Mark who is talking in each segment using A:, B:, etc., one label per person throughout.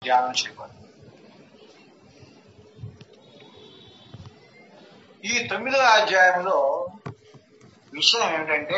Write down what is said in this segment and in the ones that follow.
A: ధ్యానం చేయబడి ఈ తొమ్మిదవ అధ్యాయంలో విషయం ఏమిటంటే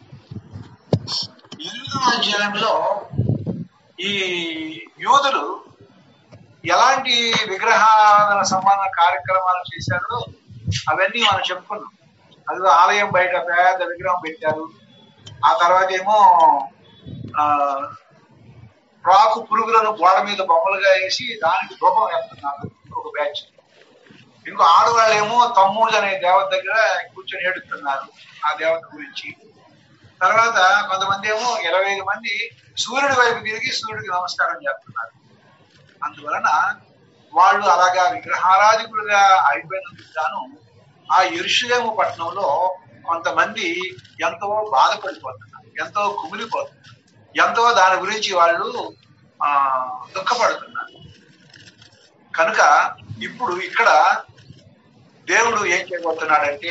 A: ఎనిమిదవ అధ్యాయంలో ఈ యోధులు ఎలాంటి విగ్రహారాధన సంబంధ కార్యక్రమాలు చేశారో అవన్నీ మనం చెప్పుకున్నాం అది ఆలయం బయట పెద్ద విగ్రహం పెట్టారు ఆ తర్వాత ఏమో ఆ రాకు పురుగులను గోడ మీద బొమ్మలుగా వేసి దానికి రూపం వేస్తున్నారు ఒక బ్యాచ్ ఇంకో ఆడవాళ్ళు ఏమో తమ్ముడు అనే దేవత దగ్గర కూర్చొని ఏడుతున్నారు ఆ దేవత గురించి తర్వాత కొంతమంది ఏమో ఇరవై ఐదు మంది సూర్యుడి వైపు తిరిగి సూర్యుడికి నమస్కారం చేస్తున్నారు అందువలన వాళ్ళు అలాగా విగ్రహారాధికులుగా అయిపోయినందుకు గాను ఆ ఇరుషులేము పట్టణంలో కొంతమంది ఎంతో బాధపడిపోతున్నారు ఎంతో కుమిలిపోతున్నారు ఎంతో దాని గురించి వాళ్ళు ఆ దుఃఖపడుతున్నారు కనుక ఇప్పుడు ఇక్కడ దేవుడు ఏం చేయబోతున్నాడంటే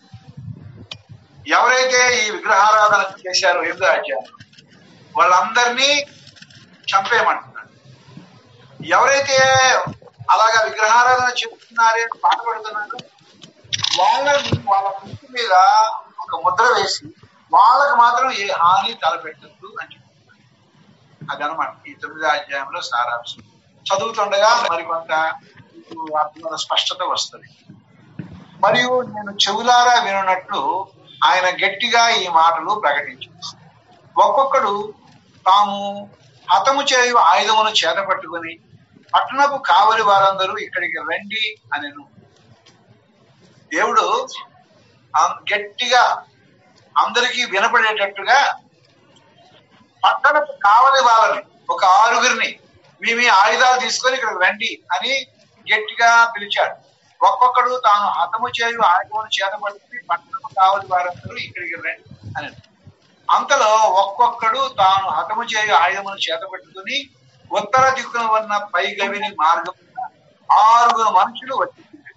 A: ఎవరైతే ఈ విగ్రహారాధన చేశారో ఎనిమిదో అధ్యాయం వాళ్ళందరినీ చంపేయమంటున్నాడు ఎవరైతే అలాగా విగ్రహారాధన చెప్తున్నారే బాధపడుతున్నారో వాళ్ళని వాళ్ళ ముక్కు మీద ఒక ముద్ర వేసి వాళ్ళకి మాత్రం ఏ హాని తలపెట్టద్దు అని చెప్తున్నారు అదనమాట ఈ తొమ్మిదో అధ్యాయంలో సారాంశం చదువుతుండగా మరికొంత మీకు అర్థమైన స్పష్టత వస్తుంది మరియు నేను చెవులారా వినున్నట్లు ఆయన గట్టిగా ఈ మాటలు ప్రకటించారు ఒక్కొక్కడు తాము హతము చేయు ఆయుధమును చేత పట్టుకుని పట్టణపు కావలి వారందరూ ఇక్కడికి రండి అనెను దేవుడు అం- గట్టిగా అందరికీ వినపడేటట్టుగా పట్టణపు కావలి వాళ్ళని ఒక ఆరుగురిని మీ మీ ఆయుధాలు తీసుకొని ఇక్కడికి రండి అని గట్టిగా పిలిచాడు ఒక్కొక్కడు తాను హతము చేయు ఆయుధమును చేతపట్టుకుని పట్టణపు కావలి వారందరూ ఇక్కడికి రండి అని అంతలో ఒక్కొక్కడు తాను హతము చేయు ఆయుధమును చేతపట్టుకుని ఉత్తర దిక్కున ఉన్న పై గవిని మార్గం ఆరుగురు మనుషులు వచ్చి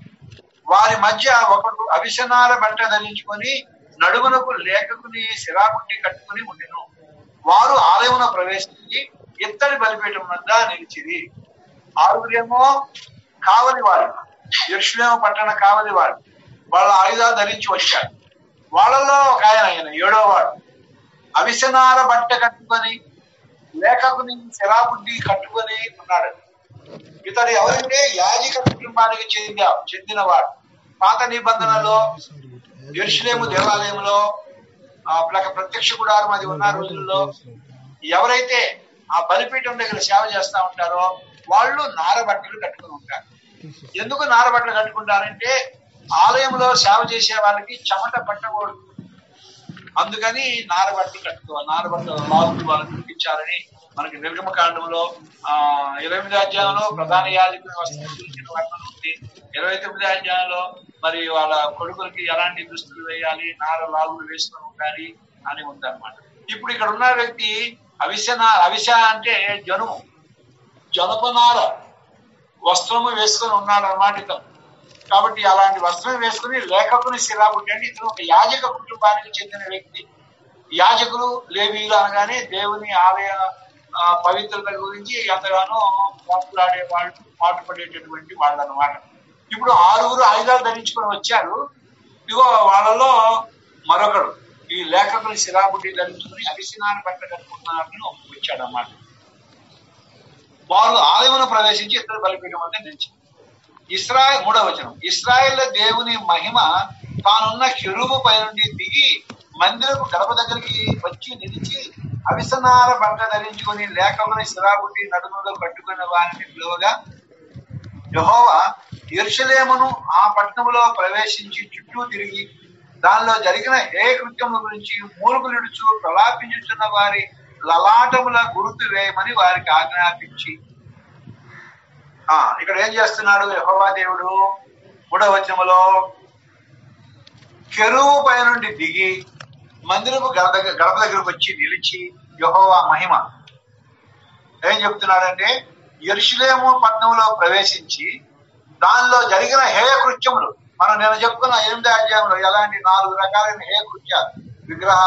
A: వారి మధ్య ఒకడు అవిసనాల బట్ట ధరించుకొని నడుమునకు లేఖకుని సిరాకుట్టి కట్టుకుని ఉండెను వారు ఆలయమున ప్రవేశించి ఇత్తడి బలిపీఠం వద్ద నిలిచిరి ఆరుగురేమో కావలి వారు యెరూషలేము పట్టణ కావలి వారు వాళ్ళ ఆయుధాలు ధరించి వచ్చారు వాళ్ళలో ఒక ఆయన ఆయన ఏడో వాడు అవిసనాల బట్ట కట్టుకొని లేఖకుని శరాబుడ్డి కట్టుకొని ఉన్నాడు ఇతడు ఎవరంటే యాజిక కుటుంబానికి చెందా చెందినవాడు పాత నిబంధనలో ఎరుషులేము దేవాలయంలో ఆ ప్లక ప్రత్యక్ష గుడారం అది ఉన్న రోజుల్లో ఎవరైతే ఆ బలిపీఠం దగ్గర సేవ చేస్తా ఉంటారో వాళ్ళు నార బట్టలు కట్టుకుని ఉంటారు ఎందుకు నార బట్టలు కట్టుకుంటారంటే ఆలయంలో సేవ చేసే వాళ్ళకి చెమట పట్టకూడదు అందుకని నార బట్టలు కట్టుకోవాలి నార బట్టలు లాగులు వాళ్ళని చూపించాలని మనకి నిర్గమకాండంలో ఆ ఇరవై ఎనిమిది అధ్యాయంలో ప్రధాన యాజకుని వస్త్రం గురించిన వర్ణన ఉంది ఇరవై తొమ్మిది అధ్యాయంలో మరి వాళ్ళ కొడుకులకి ఎలాంటి దుస్తులు వేయాలి నార లాగులు వేసుకొని ఉండాలి అని ఉందన్నమాట ఇప్పుడు ఇక్కడ ఉన్న వ్యక్తి అవిసన అవిస అంటే జనుము జనపనార వస్త్రము వేసుకొని ఉన్నాడు అన్నమాట ఇతను కాబట్టి అలాంటి వస్త్రం వేసుకుని లేఖకుని శిలాబుట్టి అంటే ఇతను ఒక యాజక కుటుంబానికి చెందిన వ్యక్తి యాజకులు లేవీలు అనగానే దేవుని ఆలయ ఆ, పవిత్రత గురించి ఎంతగానో పాటులాడే వాళ్ళు పాటుపడేటటువంటి వాళ్ళు అనమాట ఇప్పుడు ఆరుగురు ఆయుధాలు ధరించుకొని వచ్చారు ఇగో వాళ్ళలో మరొకడు ఈ లేఖకుని శిలాబుట్టి ధరించుకుని అవిసినాన్ని బట్ట కట్టుకున్నారని వచ్చాడు అన్నమాట వారు ఆలయమును ప్రవేశించి ఇద్దరు బలిపీఠం వద్ద నిలిచి ఇస్రాయల్ మూడవ వచనం ఇస్రాయేల్ దేవుని మహిమ తానున్న కెరువు పై నుండి దిగి మందిరపు గడప దగ్గరికి వచ్చి నిలిచి అవిసనార బట్ట ధరించుకొని లేఖకుని శిరాబుట్టి నడుములో కట్టుకున్న వారిని పిలువగా యెహోవా యెరూషలేమును ఆ పట్టణములో ప్రవేశించి చుట్టూ తిరిగి దానిలో జరిగిన హే కృత్యముల గురించి మూలుగులిడుచు ప్రలాపించుతున్న వారి లలాటముల గుర్తు వేయమని వారికి ఆజ్ఞాపించి ఆ ఇక్కడ ఏం చేస్తున్నాడు యెహోవా దేవుడు మూడవ వచనములో కెరువు పై నుండి దిగి మందిరపు గడప దగ్గర గడప దగ్గరకు వచ్చి నిలిచి యెహోవా మహిమ ఏం చెప్తున్నాడంటే ఎరుషులేము పట్నంలో ప్రవేశించి దానిలో జరిగిన హేయ కృత్యములు మనం నేను చెప్పుకున్న ఎనిమిది అధ్యాయంలో ఎలాంటి నాలుగు రకాలైన హేయ కృత్యాలు విగ్రహ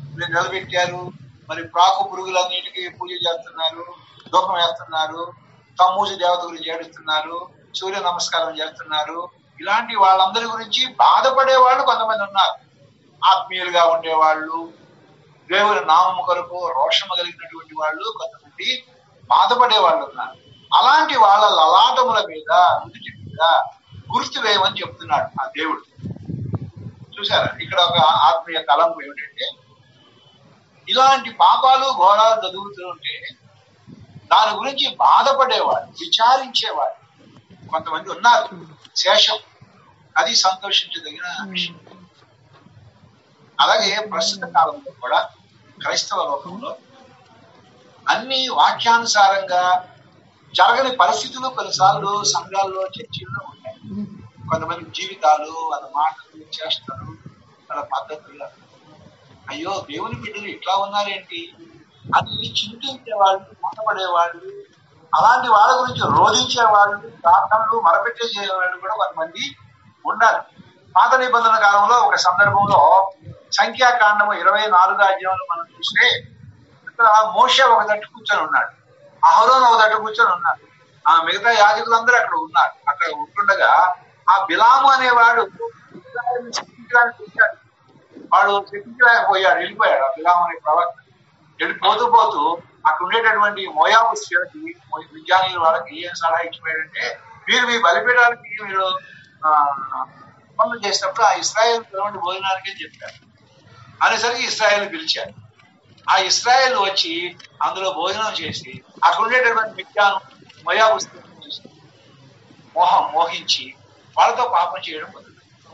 A: నిలబెట్టారు మరి ప్రాకు పురుగులన్నిటికీ పూజ చేస్తున్నారు దూపం వేస్తున్నారు తమ్మూజి దేవత గురించి ఏడుస్తున్నారు సూర్య నమస్కారం చేస్తున్నారు ఇలాంటి వాళ్ళందరి గురించి బాధపడే వాళ్ళు కొంతమంది ఉన్నారు ఆత్మీయులుగా ఉండేవాళ్ళు దేవుని నామము కొరకు రోషము కలిగినటువంటి వాళ్ళు కొంతమంది బాధపడే వాళ్ళు ఉన్నారు అలాంటి వాళ్ళ లలాటముల మీద నుదుటి మీద గుర్తు వేయమని చెప్తున్నాడు ఆ దేవుడు చూసారా ఇక్కడ ఒక ఆత్మీయ తలంపు ఏమిటంటే ఇలాంటి పాపాలు ఘోరాలు చదువుతూ ఉంటే దాని గురించి బాధపడేవాడు విచారించేవాడు కొంతమంది ఉన్నారు శేషం అది సంతోషించదగిన విషయం అలాగే ప్రస్తుత కాలంలో కూడా క్రైస్తవ లోకంలో అన్ని వాక్యానుసారంగా జరగని పరిస్థితులు కొన్నిసార్లు సంఘాల్లో చర్చల్లో ఉంటాయి కొంతమంది జీవితాలు వాళ్ళ మాటలు చేస్తారు వాళ్ళ పద్ధతులు అయ్యో దేవుని బిడ్డలు ఇట్లా ఉన్నారేంటి అని చింతించే వాళ్ళు మొట్టపడే వాళ్ళు అలాంటి వాళ్ళ గురించి రోధించే వాళ్ళు ప్రార్థనలు మరపెట్టే వాళ్ళు కూడా కొంతమంది ఉన్నారు పాత నిబంధన కాలంలో ఒక సందర్భంలో సంఖ్యాకాండము ఇరవై నాలుగో అధ్యాయంలో మనం చూస్తే ఇక్కడ మోష ఒక తట్టు కూర్చొని ఉన్నాడు అహరోన్ ఒక తట్టు కూర్చొని ఉన్నాడు ఆ మిగతా యాజకులందరూ అక్కడ ఉన్నారు అక్కడ ఉంటుండగా ఆ బిలాము అనేవాడు ఇశ్రాయేలుని శిక్షించడానికి వచ్చాడు వాడు శిక్షించలేకపోయాడు వెళ్ళిపోయాడు ఆ బిలాము అనే ప్రవక్త వెళ్ళిపోతూ పోతూ అక్కడ ఉండేటటువంటి మోయాబు స్త్రీలకి విజ్ఞానుల వాళ్ళకి ఏం సలహా ఇచ్చిపోయాడంటే మీరు మీ బలిపీఠానికి మీరు ఆ, పనులు చేసినప్పుడు ఆ ఇస్రాయేల్ పిలవండి భోజనానికి అని చెప్పారు అనేసరికి ఇస్రాయేల్ పిలిచారు ఆ ఇస్రాయేల్ వచ్చి అందులో భోజనం చేసి అక్కడ ఉండేటటువంటి విజ్ఞానం మోయాబు స్త్రీలను చూసి మోహం మోహించి వాళ్ళతో పాపం చేయడం మొదలు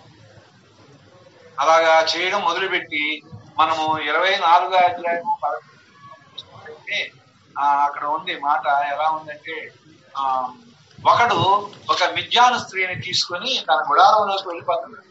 A: అలాగా చేయడం మొదలుపెట్టి మనము ఇరవై నాలుగో అధ్యాయం పదకొండు ఆ అక్కడ ఉంది మాట ఎలా ఉందంటే ఆ ఒకడు ఒక మిథ్యాను స్త్రీని తీసుకొని తన గుడారంలోకి వెళ్ళిపోతున్నాడు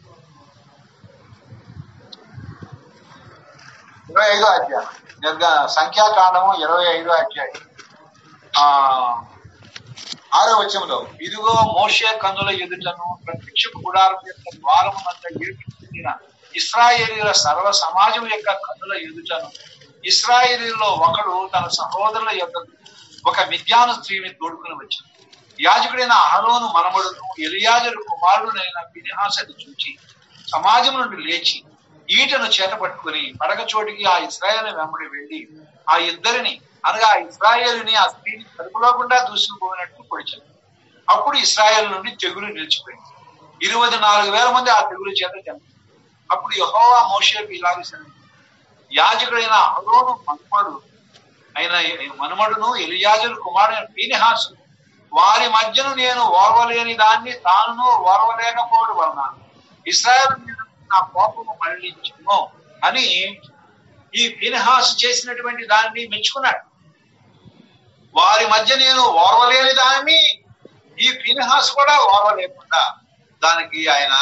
A: ఇరవై ఐదో అధ్యాయం నిర్గ సంఖ్యాకాండము ఇరవై ఐదో అధ్యాయం ఆ ఆరో వచనంలో ఇదిగో మోషే కన్నుల ఎదుటను ప్రత్యక్ష గుడారం యొక్క ద్వారమునంత ఏర్పడిన ఇస్రాయేలీల సర్వ సమాజం యొక్క కన్నుల ఎదుటను ఇస్రాయేలీలో ఒకడు తన సహోదరుల యొక్క ఒక మిథ్యాను స్త్రీని తోడుకుని వచ్చాడు యాజకుడైన అహరోను మనమడును ఎలియాజరు కుమారుడైన వినిహాసని చూచి సమాజం నుండి లేచి ఈటను చేత పట్టుకుని పడక చోటికి ఆ ఇస్రాయేల్ వెంబడి వెళ్ళి ఆ ఇద్దరిని అనగా ఆ ఇస్రాయేలుని ఆ స్త్రీని కడుపులోకుండా దూసుకుపోయినట్టు పొడిచాడు అప్పుడు ఇస్రాయేల్ నుండి తెగులు నిలిచిపోయింది ఇరవై నాలుగు వేల మంది ఆ తెగులు చేత చనిపోయారు అప్పుడు యహోవా మోషేకు ఇలాగ సెలవు యాజకుడైన అహరోను మనుమడు అయిన మనుమడును ఎలియాజులు కుమారుడైన పీనిహాసు వారి మధ్యను నేను ఓర్వలేని దాన్ని తానును ఓర్వలేకపోవడం వలన ఇస్రాయల్ మీద నా కోపము మళ్ళించును అని ఈ ఫిన్హాస్ చేసినటువంటి దాన్ని మెచ్చుకున్నాడు వారి మధ్య నేను ఓర్వలేని దాన్ని ఈ ఫిన్హాస్ కూడా ఓర్వలేకుండా దానికి ఆయన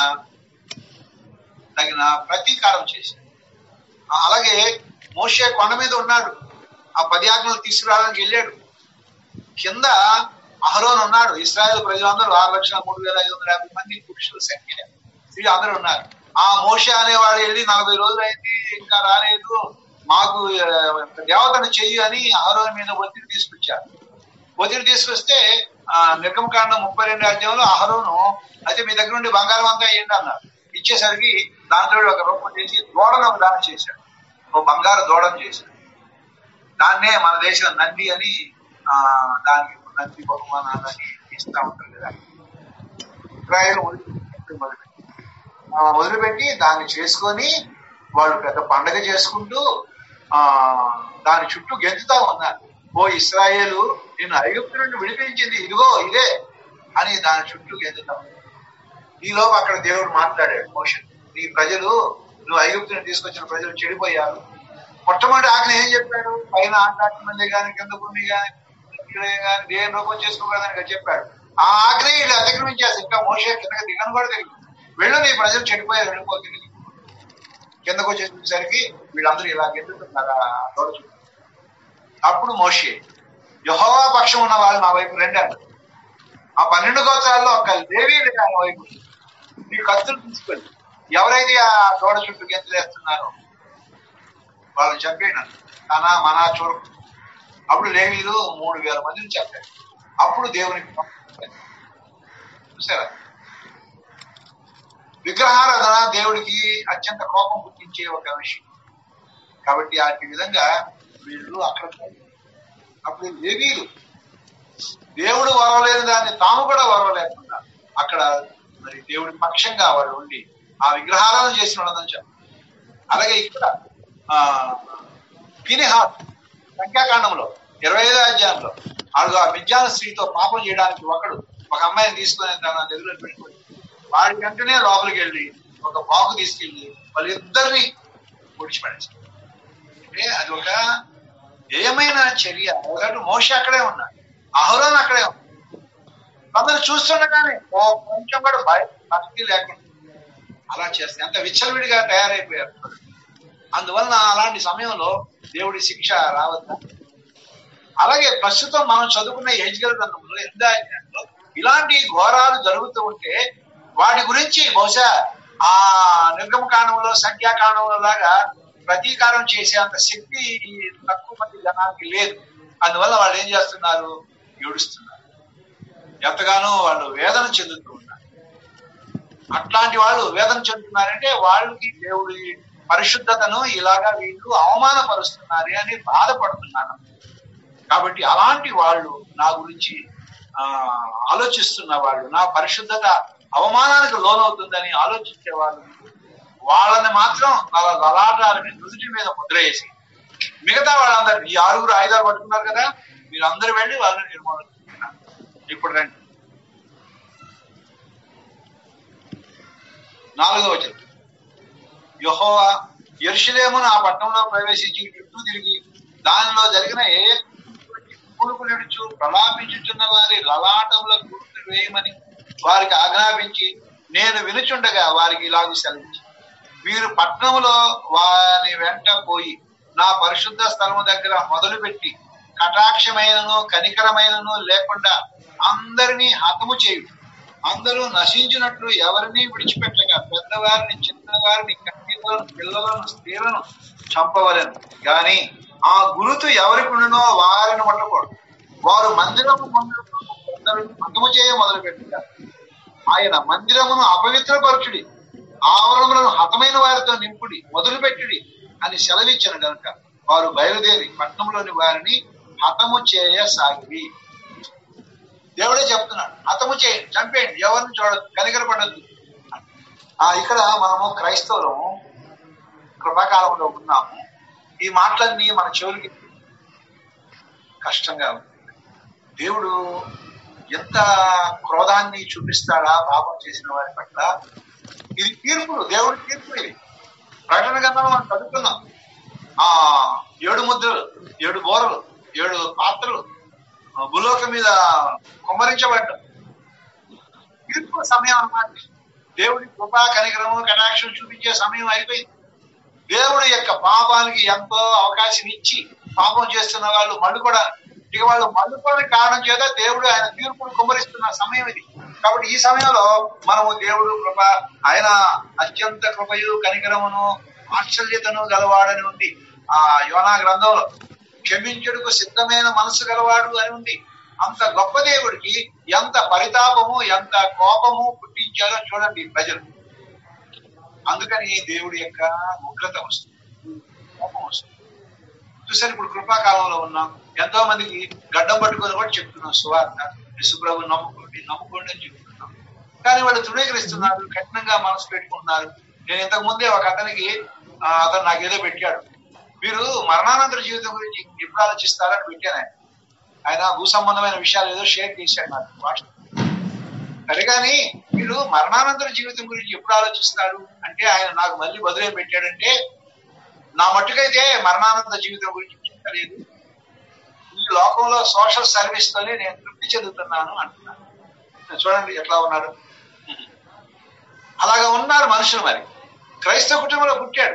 A: తగిన ప్రతీకారం చేశాడు ఆ, అలాగే మోషే కొండ మీద ఉన్నాడు ఆ పది ఆజ్ఞలు తీసుకురావడానికి వెళ్ళాడు కింద అహరోన్ ఉన్నాడు ఇస్రాయేల్ ప్రజలందరూ ఆరు లక్షల మూడు వేల ఐదు వందల యాభై మంది పురుషుల సంఖ్య స్త్రీలు అందరూ ఉన్నారు ఆ మోష అనేవాడు వెళ్ళి నలభై రోజులు అయింది ఇంకా రాలేదు మాకు ఆ, దేవతను చెయ్యి అని అహరోన్ మీద ఒత్తిడి తీసుకొచ్చారు ఒత్తిడి తీసుకొస్తే ఆ నిర్గమకాండం ముప్పై రెండు అధ్యాయంలో అహరోను అయితే మీ దగ్గర నుండి బంగారం అంతా ఏంటి అన్నారు ఇచ్చేసరికి దాంతో ఒక రూపం చేసి దూడను ఒక దానం చేశాడు ఓ బంగారు దూడను చేశాడు దాన్నే మన దేశం నంది అని ఆ దానికి నంది బహుమానాలని ఇస్తా ఉంటారు కదా ఇజ్రాయెల్ మొదలుపెట్టి మొదలుపెట్టి ఆ, మొదలుపెట్టి దాన్ని చేసుకొని వాళ్ళు పెద్ద పండగ చేసుకుంటూ ఆ దాని చుట్టూ గెంతుతా ఉన్నారు ఓ ఇస్రాయేలు నిన్ను ఐగుప్తు నుండి విడిపించింది ఇదిగో ఇదే అని దాని చుట్టూ గెంతుతా ఉన్నారు. ఈలోపు అక్కడ దేవుడు మాట్లాడాడు మోషన్ నీ ప్రజలు నువ్వు ఐగుప్తుని తీసుకొచ్చిన ప్రజలు చెడిపోయారు మొట్టమొదటి ఆజ్ఞ ఏం చెప్పాడు పైన ఆకాశం మంది కానీ కింద భూమి కానీ కానీ దేని రూపం చేసుకోకూడదని చెప్పాడు ఆ ఆజ్ఞ వీళ్ళు అతిక్రమించేసి ఇంకా మోసే కిందకి దిగను కూడా తెలియదు వెళ్ళు నీ ప్రజలు చెడిపోయారు వెళ్ళిపోతుంది కిందకు వచ్చేసరికి వీళ్ళందరూ ఇలా గెలుతున్నారు ఆ గోడ చుట్టూ. అప్పుడు మోషే యహోవా పక్షం ఉన్న వాళ్ళు నా వైపు రెండు అన్నారు ఆ పన్నెండు గోత్రాల్లో ఒక దేవి లేదా నా వైపు నీ కత్తులు తీసుకెళ్ళి ఎవరైతే ఆ గోడ చుట్టూ గెంతులేస్తున్నారో వాళ్ళని చంపేయను తన మన చూడ అప్పుడు లేవీలు మూడు వేల మందిని చంపారు అప్పుడు దేవునికి చూసారా విగ్రహారాధన దేవుడికి అత్యంత కోపం పుట్టించే ఒక విషయం కాబట్టి ఆ విధంగా వీళ్ళు అక్కడ అప్పుడు లేవీలు దేవుడు వరవలేని దాన్ని తాము కూడా వరవలేకుండా అక్కడ మరి దేవుడి పక్షంగా వాళ్ళు ఉండి ఆ విగ్రహాలను చేసిన వాళ్ళని చెప్పారు అలాగే ఇక్కడ ఆ పినిహాత్ సంఖ్యాకాండంలో ఇరవై ఐదో అధ్యాయంలో ఆడు ఆ విద్యాన స్త్రీతో పాపం చేయడానికి ఒకడు ఒక అమ్మాయిని తీసుకొని తన ఎదురు పెట్టుకొని వాడి వెంటనే లోపలికి వెళ్ళి ఒక బాగు తీసుకెళ్లి వాళ్ళిద్దరిని పొడిచిపడేసి అంటే అది ఒక ఏమైన చర్య ఒకటి మోష అక్కడే ఉన్నాడు అహరోన్ అక్కడే ఉన్నాడు అందరు చూస్తుండగానే ఓ కొంచెం కూడా భయం భక్తి లేకుండా అలా చేస్తే అంత విచ్చలవిడిగా తయారైపోయారు అందువలన అలాంటి సమయంలో దేవుడి శిక్ష రావద్దా అలాగే ప్రస్తుతం మనం చదువుకున్న హెచ్గల్ గ్రంథంలో ఎందాలో ఇలాంటి ఘోరాలు జరుగుతూ ఉంటే వాటి గురించి బహుశా ఆ నిర్గమకాండంలో సంఖ్యాకాండంలో లాగా ప్రతీకారం చేసే అంత శక్తి ఈ తక్కువ మంది జనానికి లేదు అందువల్ల వాళ్ళు ఏం చేస్తున్నారు ఏడుస్తున్నారు ఎంతగానో వాళ్ళు వేదన చెందుతూ ఉన్నారు అట్లాంటి వాళ్ళు వేదన చెందుతున్నారంటే వాళ్ళకి దేవుడి పరిశుద్ధతను ఇలాగా వీళ్ళు అవమానపరుస్తున్నారు అని బాధపడుతున్నారు కాబట్టి అలాంటి వాళ్ళు నా గురించి ఆ ఆలోచిస్తున్న వాళ్ళు నా పరిశుద్ధత అవమానానికి లోనవుతుందని ఆలోచించే వాళ్ళు వాళ్ళని మాత్రం అలా లలాటాలని నుదుటి మీద ముద్ర వేసి మిగతా వాళ్ళందరూ ఈ ఆరుగురు ఆయుధాలు పట్టుకున్నారు కదా మీరందరూ వెళ్ళి వాళ్ళని నిర్మూలన చేస్తున్నారు. ఇప్పుడు రండి నాలుగో వచ్చిన యహోవా ఎరుషులేమును ఆ పట్టణంలో ప్రవేశించి చుట్టూ తిరిగి దానిలో జరిగిన ఏ కూడుకు నిడుచు ప్రలాపించుచున్న వారి లలాటముల గుర్తు వేయమని వారికి ఆజ్ఞాపించి నేను వినుచుండగా వారికి ఇలాగ సెలవించి మీరు పట్టణంలో వారి వెంట పోయి నా పరిశుద్ధ స్థలము దగ్గర మొదలుపెట్టి కటాక్షమైనను కనికరమైనను లేకుండా అందరినీ హతము చేయు అందరూ నశించినట్లు ఎవరిని విడిచిపెట్టక పెద్దవారిని చిన్నవారిని కన్నీలను పిల్లలను స్త్రీలను చంపవలను గాని ఆ గురుతు ఎవరికి ఉండునో వారిని ముట్టకూడదు వారు మందిరము ముందు కొందరు హతము చేయ మొదలు పెట్టారు ఆయన మందిరమును అపవిత్రపరచుడి ఆవరణములను హతమైన వారితో నింపుడి మొదలుపెట్టుడి అని సెలవిచ్చాను గనుక వారు బయలుదేరి పట్టణంలోని వారిని హతము చేయసాగి దేవుడే చెప్తున్నాడు హతము చేయండి చంపేయండి ఎవరిని చూడదు కనికరపడద్దు ఆ ఇక్కడ మనము క్రైస్తవులము కృపాకాలంలో ఉన్నాము ఈ మాటలన్నీ మన చెవులకి కష్టంగా ఉంది దేవుడు ఎంత క్రోధాన్ని చూపిస్తాడా పాపం చేసిన వారి పట్ల ఇది తీర్పులు దేవుడి తీర్పు ఇది ప్రకటన గ్రంథంలో మనం చదువుతున్నాం ఆ ఏడు ముద్రలు ఏడు బోరలు ఏడు పాత్రలు ఆ భూలోక మీద కుమ్మరించబడ్డ తీర్పు సమయం అన్నమాట దేవుడి కృపా కనికరము కటాక్షం చూపించే సమయం అయిపోయింది దేవుడి యొక్క పాపానికి ఎంతో అవకాశం ఇచ్చి పాపం చేస్తున్న వాళ్ళు మళ్ళుకోవడానికి ఇక వాళ్ళు మళ్ళుకోవడానికి కారణం చేత దేవుడు ఆయన తీర్పును కుమ్మరిస్తున్న సమయం ఇది కాబట్టి ఈ సమయంలో మనము దేవుడు కృప ఆయన అత్యంత కృపయు కనికరమును ఆశ్చర్యతను గలవాడని ఉంది ఆ యోనా గ్రంథంలో క్షమించుడుకు సిద్ధమైన మనసు గలవాడు అని ఉంది అంత గొప్ప దేవుడికి ఎంత పరితాపము ఎంత కోపము పుట్టించారో చూడండి ప్రజలు అందుకని దేవుడి యొక్క ఉగ్రత వస్తుంది కోపం వస్తుంది చూసారు ఇప్పుడు కృపాకాలంలో ఉన్నాం ఎంతో మందికి గడ్డం పట్టుకొని కూడా చెప్తున్నాం సువార్త యశుప్రభు నమ్ముకోండి నమ్ముకోండి అని చెప్తున్నాం కానీ వాళ్ళు తృణీకరిస్తున్నారు కఠినంగా మనసు పెట్టుకుంటున్నారు నేను ఇంతకు ముందే ఒక అతనికి ఆ, అతను నాకు ఏదో పెట్టాడు మీరు మరణానంతర జీవితం గురించి ఎప్పుడు ఆలోచిస్తారని పెట్టాను ఆయన ఆయన భూ సంబంధమైన విషయాలు ఏదో షేర్ చేశాడు నాకు వాట్సాప్ సరే కానీ మీరు మరణానంతర జీవితం గురించి ఎప్పుడు ఆలోచిస్తారు అంటే ఆయన నాకు మళ్ళీ బదులే పెట్టాడంటే నా మట్టుకైతే మరణానంతర జీవితం గురించి చెప్పలేదు ఈ లోకంలో సోషల్ సర్వీస్ తోనే నేను తృప్తి చెందుతున్నాను అంటున్నాను చూడండి ఎట్లా ఉన్నారు అలాగా ఉన్నారు మనుషులు మరి క్రైస్తవ కుటుంబంలో పుట్టాడు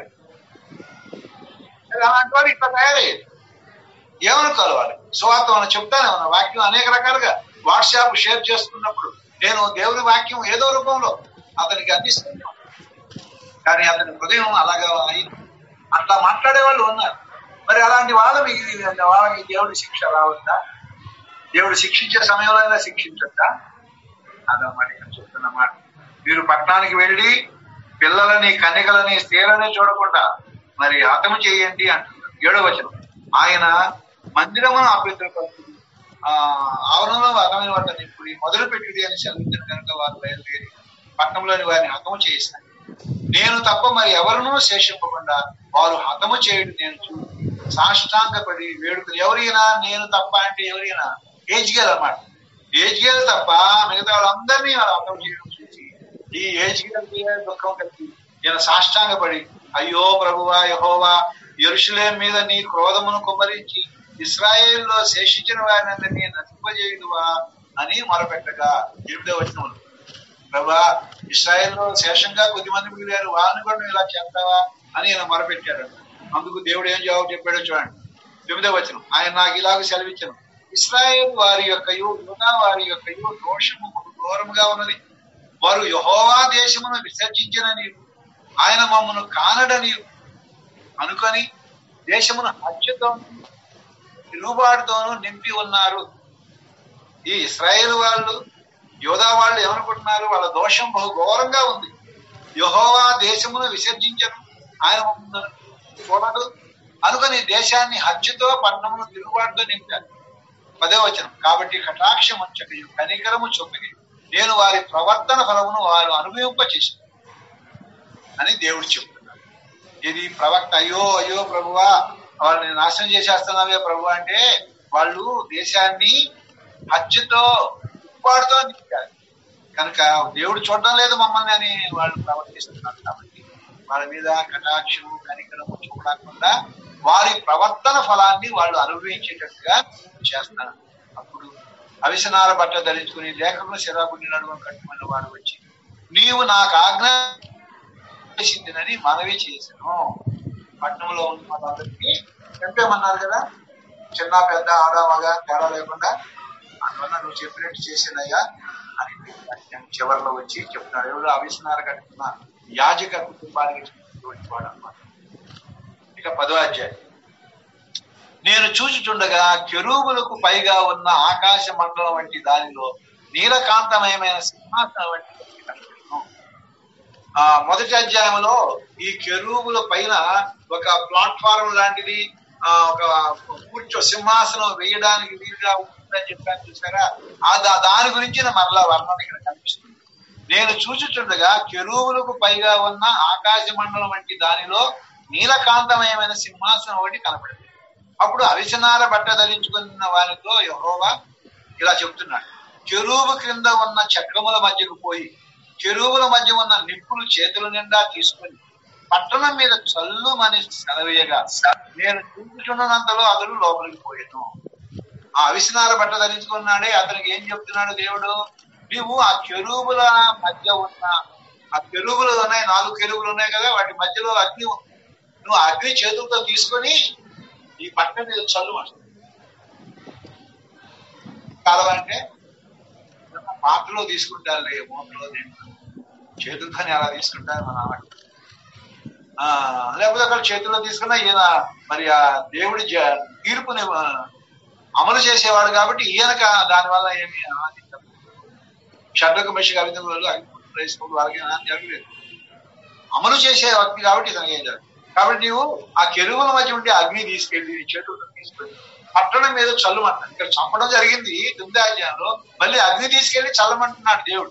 A: మరి అలాంటి వాడు ఇట్లా తయారయ్యాడు ఏమనుకోవాలి వాళ్ళు సువార్త మనం చెప్తానే ఉన్నా వాక్యం అనేక రకాలుగా వాట్సాప్ షేర్ చేసుకున్నప్పుడు నేను దేవుని వాక్యం ఏదో రూపంలో అతనికి అందిస్తున్నాను కానీ అతని హృదయం అలాగా అయింది అట్లా మాట్లాడే వాళ్ళు ఉన్నారు మరి అలాంటి వాళ్ళ మిగిలి వాళ్ళకి దేవుడి శిక్ష రావద్దా దేవుడు శిక్షించే సమయంలో అయినా శిక్షించొద్దా అదన్నమాట ఇక్కడ చెప్తున్నమాట మీరు పట్టణానికి వెళ్ళి పిల్లలని కన్యకలని స్త్రీలని చూడకుండా మరి హతము చేయండి అంటున్నారు ఏడో వచనం ఆయన మందిరమును అభ్యంతరపరుచుడు ఆ ఆవరణలో అర్థమైన వాటిని ఇప్పుడు మొదలు పెట్టింది అని చదివించిన కనుక వారు బయలుదేరి పట్టణంలోని వారిని హతము చేశారు నేను తప్ప మరి ఎవరినూ శేషింపకుండా వారు హతము చేయడం నేను చూసి సాష్టాంగపడి వేడుకలు ఎవరైనా నేను తప్ప అంటే ఎవరైనా ఏజ్గేల్ అన్నమాట ఏజ్గేల్ తప్ప మిగతా వాళ్ళందరినీ వాళ్ళు హతం చేయడం చూసి ఈ ఏజ్గేల్ దుఃఖం కలిగి ఈయన సాష్టాంగపడి అయ్యో ప్రభువా యహోవా ఎరుషులేం మీద నీ క్రోధమును కుమ్మరించి ఇస్రాయేల్లో శేషించిన వారిని నశింపజేయుడువా అని మొరపెట్టగా ఎనిమిదో వచ్చిన ప్రభా ఇస్రాయేల్లో శేషంగా కొద్దిమంది మిగిలారు వారిని కూడా నువ్వు ఇలా చేస్తావా అని ఆయన మొరపెట్టాడు అందుకు దేవుడు ఏం జవాబు చెప్పాడో చూడండి తొమ్మిదో వచనం ఆయన నాకు ఇలాగ సెలవిచ్చను ఇస్రాయేల్ వారి యొక్క యువత వారి యొక్క దోషము దూరముగా ఉన్నది వారు యహోవా దేశమును విసర్జించిన ఆయన మమ్మను కానడని అనుకొని దేశమును హత్యతో తిరుగుబాటుతోనూ నింపి ఉన్నారు ఈ ఇస్రాయేల్ వాళ్ళు యోధా వాళ్ళు ఏమనుకుంటున్నారు వాళ్ళ దోషం బహు ఘోరంగా ఉంది యహోవా దేశమును విసర్జించరు ఆయన మమ్మల్ని చూడడు అనుకుని దేశాన్ని హత్యతో పట్టణమును తిరుగుబాటుతో నింపారు పదే వచనం కాబట్టి కటాక్షం చకయు కనికరము చొప్పగి నేను వారి ప్రవర్తన ఫలమును వారు అనుభవింప చేశాను అని దేవుడు చెప్తున్నాడు ఇది ప్రవక్త అయ్యో అయ్యో ప్రభువా వాళ్ళని నాశనం చేసేస్తున్నావే ప్రభు అంటే వాళ్ళు దేశాన్ని హత్యతో ఉప్పాడుతో నింపారు కనుక దేవుడు చూడడం లేదు మమ్మల్ని అని వాళ్ళు ప్రవర్తిస్తున్నారు కాబట్టి వాళ్ళ మీద కటాక్షము కనికరము చూడకుండా వారి ప్రవర్తన ఫలాన్ని వాళ్ళు అనుభవించేటట్టుగా చేస్తారు అప్పుడు అవిసనార బట్ట ధరించుకుని లేఖకులు శరాబుని నడుమ కట్టుకున్న వాడు వచ్చి నీవు నాకు ఆజ్ఞ చేసిందినని మనవి చేశాను పట్టణంలో ఉన్న వాళ్ళందరికీ చంపేమన్నారు కదా చిన్న పెద్ద ఆడ మగ తేడా లేకుండా అందువల్ల నువ్వు చెప్పినట్టు చేసినయ్యా అని చివరిలో వచ్చి చెప్తున్నాడు ఎవరు అవిసనార కట్టుకున్న యాజక కుటుంబానికి చెందినటువంటి వాడు అన్నమాట ఇక పదో అధ్యాయం నేను చూచుచుండగా కెరూబులకు పైగా ఉన్న ఆకాశ మండలం వంటి దానిలో నీలకాంతమయమైన సింహాసనం వంటి కనబడెను. ఆ మొదటి అధ్యాయంలో ఈ కెరూబుల పైన ఒక ప్లాట్ఫారం లాంటిది ఆ ఒక కూర్చో సింహాసనం వేయడానికి వీలుగా ఉంటుందని చెప్పాను చూసారా ఆ దా- దాని గురించి మరలా వర్ణన ఇక్కడ కనిపిస్తుంది నేను చూచుచుండగా కెరూబులకు పైగా ఉన్న ఆకాశ మండలం వంటి దానిలో నీలకాంతమయమైన సింహాసనం ఒకటి కనపడింది అప్పుడు అవిసనార బట్ట ధరించుకున్న వారితో యహోవా ఇలా చెప్తున్నాడు చెరువు క్రింద ఉన్న చక్రముల మధ్యకు పోయి చెరువుల మధ్య ఉన్న నిప్పులు చేతుల నిండా తీసుకుని పట్టణం మీద చల్లుమని సెలవేయగా నేను చూపుచున్నంతలో అతడు లోపలికి పోయాను ఆ అవిసనార బట్ట ధరించుకున్నాడే అతనికి ఏం చెప్తున్నాడు దేవుడు నీవు ఆ చెరువుల మధ్య ఉన్న ఆ చెరువులు ఉన్నాయి నాలుగు చెరువులు ఉన్నాయి కదా వాటి మధ్యలో అగ్ని ఉంది నువ్వు ఆ అగ్ని చేతులతో తీసుకొని ఈ పట్టణం మీద చల్లు అంట కాలం అంటే పాటలో తీసుకుంటారు రే మోటలో చేతులతోనే అలా తీసుకుంటారు మన నాన్న ఆ లేకపోతే అక్కడ చేతుల్లో తీసుకున్నా ఈయన మరి ఆ దేవుడి జ- తీర్పుని ఆ, అమలు చేసేవాడు కాబట్టి ఈయనక దానివల్ల ఏమి ఆనందించదు షడ్డకు మెషి అభినందనలు అగ్నిపుత్రులు వాళ్ళకి ఏమీ జరగలేదు అమలు చేసే వ్యక్తి కాబట్టి ఇతనికి ఏం జరగదు కాబట్టి నీవు ఆ కెరువుల మధ్య ఉంటే అగ్ని తీసుకెళ్లి నీ చేతులతో తీసుకెళ్ళి పట్టణం మీద చల్లమంటాడు ఇక్కడ చంపడం జరిగింది తొమ్మిది అధ్యాయంలో మళ్ళీ అగ్ని తీసుకెళ్లి చల్లమంటున్నాడు దేవుడు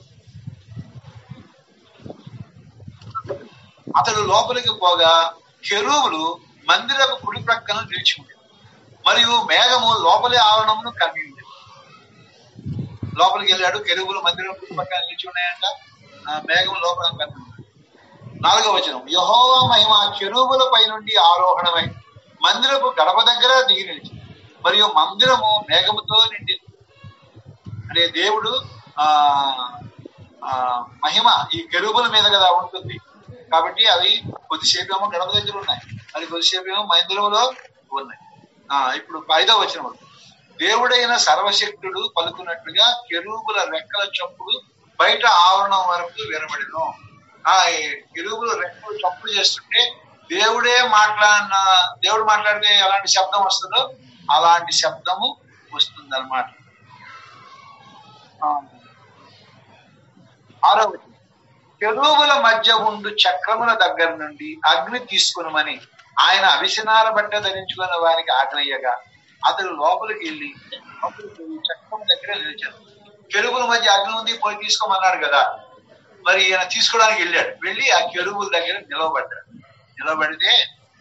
A: అతడు లోపలికి పోగా కెరూబులు మందిరపు కుడి ప్రక్కన నిలిచి ఉంది మరియు మేఘము లోపలి ఆవరణమును కమ్మి ఉంది లోపలికి వెళ్ళాడు కెరూబులు మందిరం కుడి పక్కన నిలిచి ఉన్నాయంట ఆ మేఘం లోపల కమ్మి ఉంది నాలుగవ వచనం యహోవా మహిమ కెరూబుల పై నుండి ఆరోహణమై మందిరపు గడప దగ్గర దిగి నిలిచి మరియు మందిరము మేఘముతో నిండింది అంటే దేవుడు ఆ ఆ మహిమ ఈ కెరూబుల మీద కదా ఉంటుంది కాబట్టి అవి కొద్దిసేపు ఏమో గడప దగ్గర ఉన్నాయి మరి కొద్దిసేపు ఏమో మందిరంలో ఉన్నాయి ఆ ఇప్పుడు ఐదవ వచనం దేవుడైన సర్వశక్తుడు పలుకున్నట్లుగా కెరూబుల రెక్కల చప్పుడు బయట ఆవరణం వరకు వినబడిను ఆ ఈ కెరూబుల రెక్కలు చప్పుడు చేస్తుంటే దేవుడే మాట్లాడిన దేవుడు మాట్లాడితే ఎలాంటి శబ్దం వస్తుందో అలాంటి శబ్దము వస్తుంది ఆ, ఆరో వచనం. కెరూబుల మధ్య ఉండు చక్రముల దగ్గర నుండి అగ్ని తీసుకునమని ఆయన అవిసనాల బట్ట ధరించుకున్న వారికి ఆజ్ఞయ్యగా అతడు లోపలికి వెళ్ళి లోపలికి వెళ్ళి చక్రం దగ్గర నిలిచాడు కెరుగుల మధ్య అగ్ని ఉంది పోయి తీసుకోమన్నాడు కదా మరి ఈయన తీసుకోవడానికి వెళ్ళాడు వెళ్ళి ఆ కెరుగుల దగ్గర నిలవబడ్డాడు నిలబడితే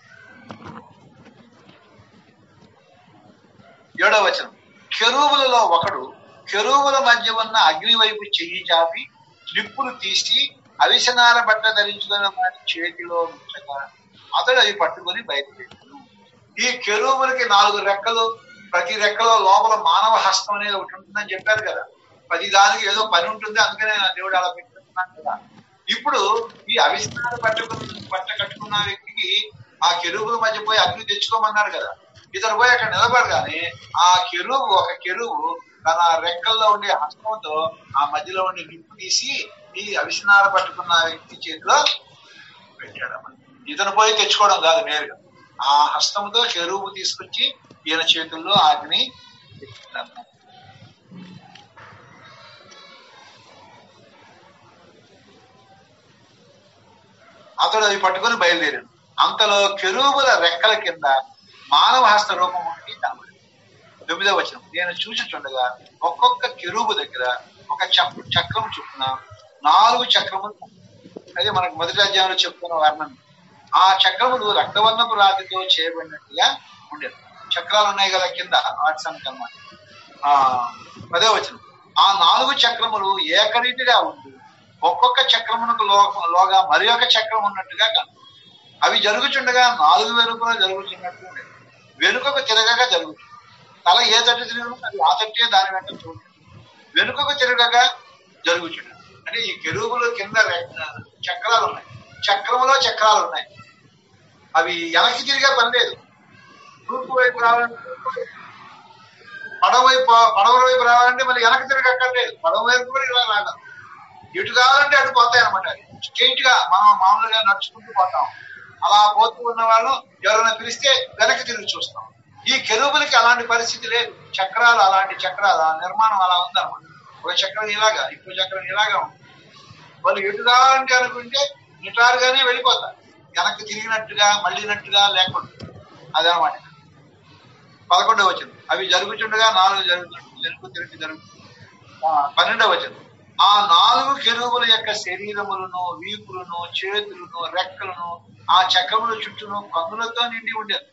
A: ఏడవ వచనం కెరూబులలో ఒకడు కెరూబుల మధ్య ఉన్న అగ్ని వైపు చెయ్యి చాపి నిప్పులు తీసి అవిసనాల బట్ట ధరించుకున్న వారి చేతిలో ఉంచగా అతడు అవి పట్టుకొని బయటపెట్టాడు ఈ కెరూబులకి నాలుగు రెక్కలు ప్రతి రెక్కలో లోపల మానవ హస్తం అనేది ఒకటి ఉంటుందని చెప్పారు కదా ప్రతి దానికి ఏదో పని ఉంటుంది అందుకనే నా దేవుడు అలా పెట్టుకున్నాను కదా ఇప్పుడు ఈ అవిసనాలు పట్టుకున్న బట్ట కట్టుకున్న వ్యక్తికి ఆ కెరువుల మధ్య పోయి అగ్ని తెచ్చుకోమన్నారు కదా ఇతను పోయి అక్కడ నిలబడగానే ఆ కెరువు ఒక కెరువు తన రెక్కల్లో ఉండే హస్తంతో ఆ మధ్యలో ఉండే నిప్పు తీసి ఈ అవిసనాలు పట్టుకున్న వ్యక్తి చేతిలో పెట్టాడు అన్నమాట. ఇతను పోయి తెచ్చుకోవడం కాదు నేరుగా ఆ హస్తంతో కెరువు తీసుకొచ్చి ఈయన చేతుల్లో అగ్ని పెట్టాడు. అతడు అవి పట్టుకొని బయలుదేరాడు అంతలో కెరూబుల రెక్కల కింద మానవ హస్త రూపం ఒకటి కనబడింది తొమ్మిదవ వచనం నేను చూచుచుండగా ఒక్కొక్క కెరూబు దగ్గర ఒక చక్ర చక్రం చొప్పున నాలుగు చక్రములు అదే మనకు మొదటి అధ్యాయంలో చెప్పుకున్న వర్ణన ఆ చక్రములు రక్తవర్ణపు రాతితో చేయబడినట్టుగా ఉండేది చక్రాలు ఉన్నాయి కదా కింద వాటి అన్నమాట ఆ పదే వచనం ఆ నాలుగు చక్రములు ఏకరీతిగా ఉండి ఒక్కొక్క చక్రమునకు లో- లోగా మరి ఒక చక్రం ఉన్నట్టుగా కనబడింది అవి జరుగుచుండగా నాలుగు వెనుకలు జరుగుతున్నట్టు ఉండేది వెనుకకు తిరగగా జరుగుతుంది తల ఏ తట్టు తిరగదు అది ఆ తట్టే దాని వెంట చూడండి వెనుకకు తిరగగా జరుగుచుండదు అంటే ఈ కెరూబులు కింద రె- చక్రాలు ఉన్నాయి చక్రములో చక్రాలు ఉన్నాయి అవి వెనక్కి తిరిగే పని లేదు తూర్పు వైపు రావాలంటే తూర్పు వైపు. పడవ వైపు పడవ వైపు రావాలంటే మళ్ళీ వెనక్కి తిరగక్కర్లేదు పడవ వైపు కూడా ఇలా రాగలరు ఎటు కావాలంటే అటు పోతాయి అనమాట స్ట్రైట్ గా మనం మామూలుగా నడుచుకుంటూ పోతాం అలా పోతూ ఉన్న వాళ్ళు ఎవరైనా పిలిస్తే వెనక్కి తిరిగి చూస్తాం ఈ కెరూబులకి అలాంటి పరిస్థితి లేదు చక్రాలు అలాంటి చక్రాలు ఆ నిర్మాణం అలా ఉందన్నమాట ఒక చక్రం ఇలాగా ఇంకో చక్రం ఇలాగా ఉంది వాళ్ళు ఎటు కావాలంటే అనుకుంటే నిటారుగానే వెళ్ళిపోతారు వెనక్కి తిరిగినట్టుగా మళ్ళీనట్టుగా లేకుండా అదనమాట పదకొండవ వచనం అవి జరుగుతుండగా నాలుగు జరుగుతుంటుంది వెనుక తిరిగి జరుగుతుంది ఆ, పన్నెండవ వచనం ఆ నాలుగు కెరూబుల యొక్క శరీరములను వీపులను చేతులను రెక్కలను ఆ చక్రముల చుట్టూను కన్నులతో నిండి ఉండేది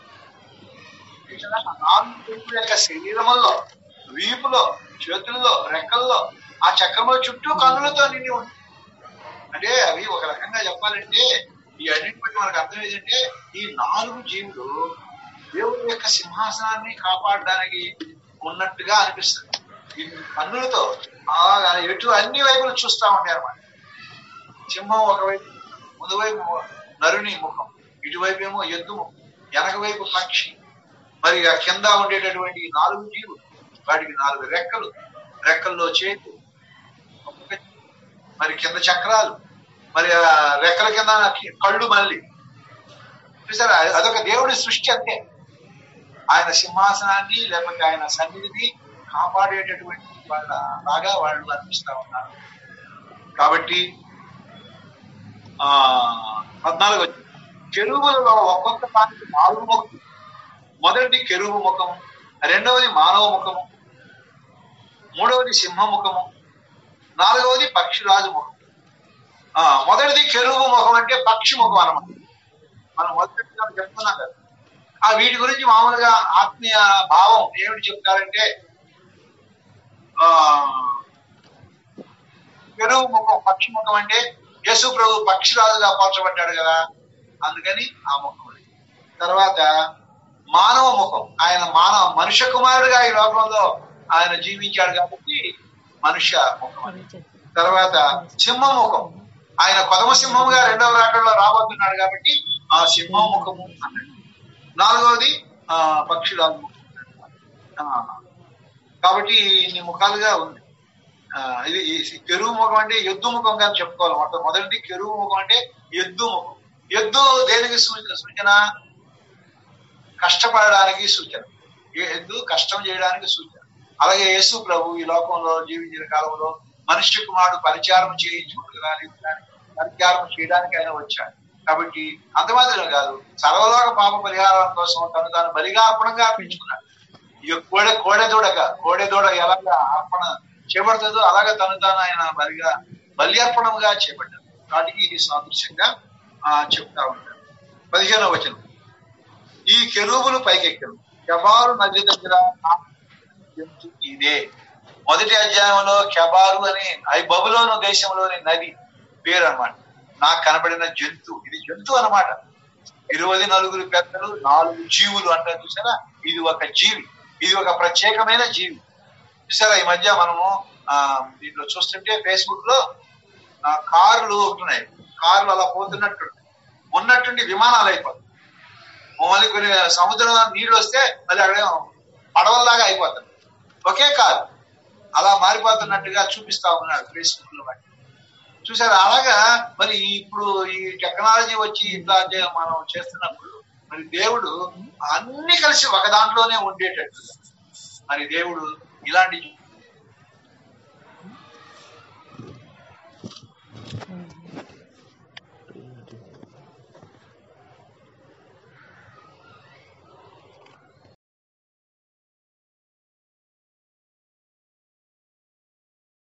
A: చూసారా? ఆ నాలుగు కెరూబుల యొక్క శరీరముల్లో వీపులో చేతుల్లో రెక్కల్లో ఆ చక్రముల చుట్టూ కన్నులతో నిండి ఉంది అంటే అవి ఒక రకంగా చెప్పాలంటే ఈ అన్నింటి బట్టి మనకు అర్థం ఏంటంటే ఈ నాలుగు జీవులు దేవుడి యొక్క సింహాసనాన్ని కాపాడడానికి ఉన్నట్టుగా అనిపిస్తుంది ఈ కన్నులతో ఆ ఎటు అన్ని వైపులు చూస్తా ఉంటాయి అన్నమాట సింహం ఒకవైపు ముందు వైపు నరుని ముఖం ఇటువైపు ఏమో ఎద్దు ముఖం వెనక వైపు పక్షి మరి ఆ కింద ఉండేటటువంటి ఈ నాలుగు జీవులు వాటికి నాలుగు రెక్కలు రెక్కల్లో చేతి ఒక్కొక్క మరి కింద చక్రాలు మరి ఆ రెక్కల కింద కళ్ళు మళ్ళీ చూసారా అదొక దేవుడి సృష్టి అంతే ఆయన సింహాసనాన్ని లేకపోతే ఆయన సన్నిధిని కాపాడేటటువంటి వాళ్ళ లాగా వాళ్ళు అనిపిస్తా ఉన్నారు కాబట్టి ఆ పద్నాలుగు వచ్చింది కెరువులలో ఒక్కొక్క దానికి నాలుగు ముఖం మొదటిది కెరువు ముఖము రెండవది మానవ ముఖము మూడవది సింహ ముఖము నాలుగవది పక్షిరాజు ముఖం ఆ మొదటిది కెరువు ముఖం అంటే పక్షి ముఖం అన్నమాట మనం మొదటి చెప్తున్నాం కదా ఆ వీటి గురించి మామూలుగా ఆత్మీయ భావం ఏమిటి చెప్తారంటే ఆ పెరుగు ముఖం పక్షి ముఖం అంటే యేసు ప్రభు పక్షిరాజుగా పోల్చబడ్డాడు కదా అందుకని ఆ ముఖం ఉంది. తర్వాత మానవ ముఖం ఆయన మానవ మనుష్య కుమారుడిగా ఈ లోకంలో ఆయన జీవించాడు కాబట్టి మనుష్య ముఖం అని తర్వాత సింహ ముఖం ఆయన కొదమ సింహముగా రెండవ రాకడలో రాబోతున్నాడు కాబట్టి ఆ సింహ ముఖము అన్నాడు నాలుగవది ఆ పక్షిరాజు ముఖం ఆ, కాబట్టి ఇన్ని ముఖాలుగా ఉంది ఆ, ఇది ఈ కెరువు ముఖం అంటే ఎద్దు ముఖం కానీ చెప్పుకోవాలి మొత్తం మొదటిది కెరువు ముఖం అంటే ఎద్దు ముఖం ఎద్దు దేనికి సూచన సూచన కష్టపడడానికి సూచన ఏ ఎద్దు కష్టం చేయడానికి సూచన అలాగే యేసు ప్రభు ఈ లోకంలో జీవించిన కాలంలో మనిషి కుమారుడు పరిచారం చేయించుకుంటున్నాను పరిచారం చేయడానికి ఆయన వచ్చాడు కాబట్టి అంత మాత్రమే కాదు సర్వలోక పాప పరిహారం కోసం తను తాను బలిగా అర్పణంగా అర్పించుకున్నాడు ఈ కోడె కోడెదూడగా కోడెదూడ ఎలాగా అర్పణ చేపడుతుందో అలాగా తను తాను ఆయన బలిగా బలి అర్పణంగా చేపట్టాడు వాటికి ఇది సాదృశ్యంగా ఆ చెప్తా ఉంటాడు పదిహేనవ వచనం ఈ కెరూబులు పైకెక్కను కెబారు నది దగ్గర జంతు ఇదే మొదటి అధ్యాయంలో కెబారు అని అది బబులోను దేశంలోని నది పేరు అన్నమాట నాకు కనబడిన జంతు ఇది జంతు అన్నమాట ఇరవై నలుగురు పెద్దలు నాలుగు జీవులు అంటారు చూసారా ఇది ఒక జీవి ఇది ఒక ప్రత్యేకమైన జీవి చూసారా ఈ మధ్య మనము ఆ దీంట్లో చూస్తుంటే ఫేస్బుక్ లో ఆ, కార్లు ఉంటున్నాయి కార్లు అలా పోతున్నట్టు ఉన్నట్టుండి విమానాలు అయిపోతాయి మళ్ళీ కొన్ని సముద్రం నీళ్ళు వస్తే మళ్ళీ అక్కడ పడవల్లాగా అయిపోతాయి ఒకే కారు అలా మారిపోతున్నట్టుగా చూపిస్తా ఉన్నాడు ఫేస్బుక్ లో వాటి చూసారా అలాగా మరి ఇప్పుడు ఈ టెక్నాలజీ వచ్చి ఇట్లా చే- మనం చేస్తున్నప్పుడు మరి దేవుడు అన్ని కలిసి ఒక దాంట్లోనే ఉండేటట్టు మరి దేవుడు ఇలాంటి